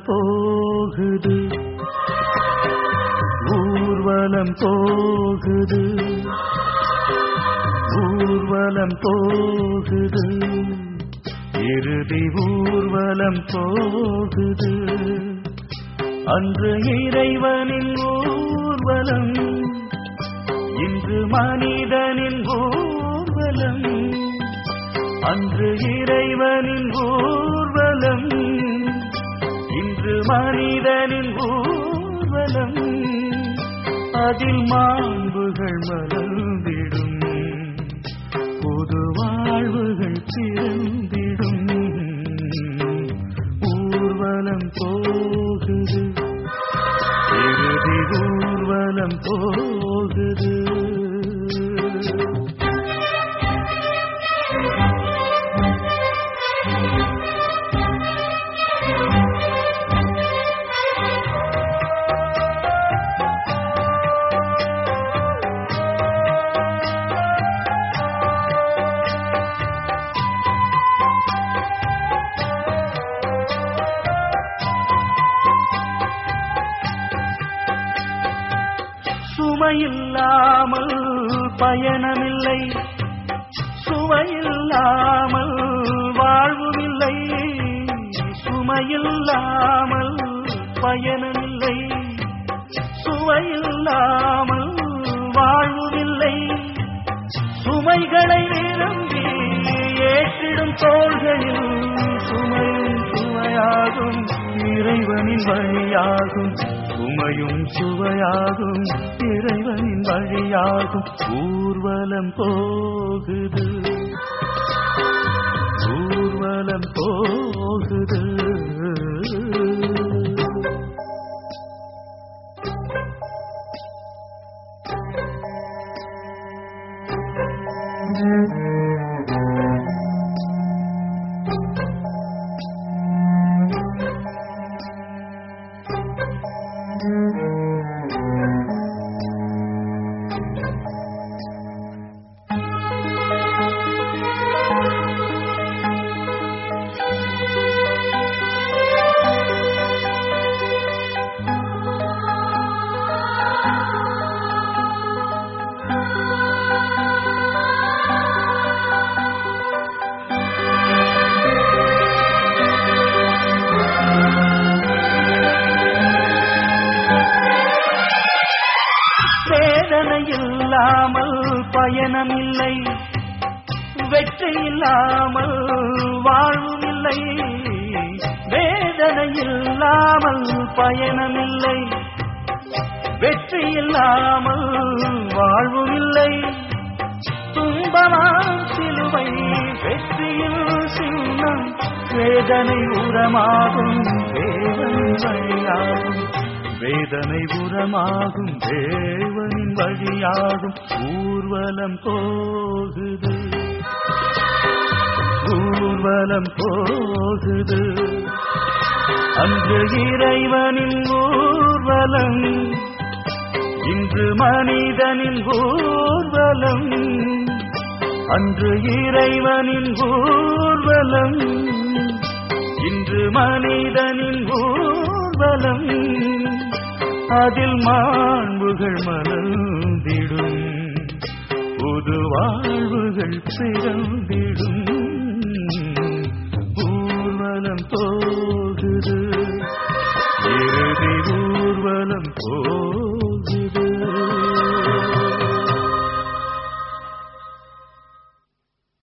போகுது ஊர்வலம் போகுது ஊர்வலம் போகுது இறுதி ஊர்வலம் போகுது அன்று இறைவனின் ஊர்வலம் இன்று மனிதனின் ஊர்வலம் அன்று இறைவனின் ஊர்வலம் இன்று மனிதனின் ஊர்வலம் அதில் மாண்புகள் மலர்ந்திடும் புது வாழ்வுகள் பிறந்திடும் ஊர்வலம் போகுது இறுதி ஊர்வலம் போகுது சுமையில்லாமல் பயணமில்லை சுவையில்லாமல் வாழ்வுமில்லை சுமையில்லாமல் பயணமில்லை சுவையில்லாமல் வாழ்வுமில்லை சுமைகளை விரும்பி ஏற்றிடும் தோள்களில் சுமையும் சுவையாகும் இறைவனின் வழியாகும் சுமையும் சுவையாகும் இறைவனின் வழியாகும் ஊர்வலம் போகுது ஊர்வலம் போகுது வேதனை இல்லாமல் பயணமில்லை வெற்றி இல்லாமல் வாழ்வும் இல்லை வேதனை இல்லாமல் பயணமில்லை வெற்றி இல்லாமல் வாழ்வும் இல்லை துன்பமாம் சிலுவை வெற்றியில் சின்னம் வேதனை உரமாகும் தேவன் வழியாகும் வேதனை உரமாகும் தேவனின் வழியாகும் ஊர்வலம் போகுது ஊர்வலம் போகுது அன்று இறைவனின் ஊர்வலம் இன்று மனிதனின் ஊர்வலம் அன்று இறைவனின் ஊர்வலம் இன்று மனிதனின் ஊர்வலம் அதில் மாண்புகள் மலர்ந்திடும் புது வாழ்வுகள் பிறந்திடும் ஊர்வலம் போகுது இறுதி ஊர்வலம் போ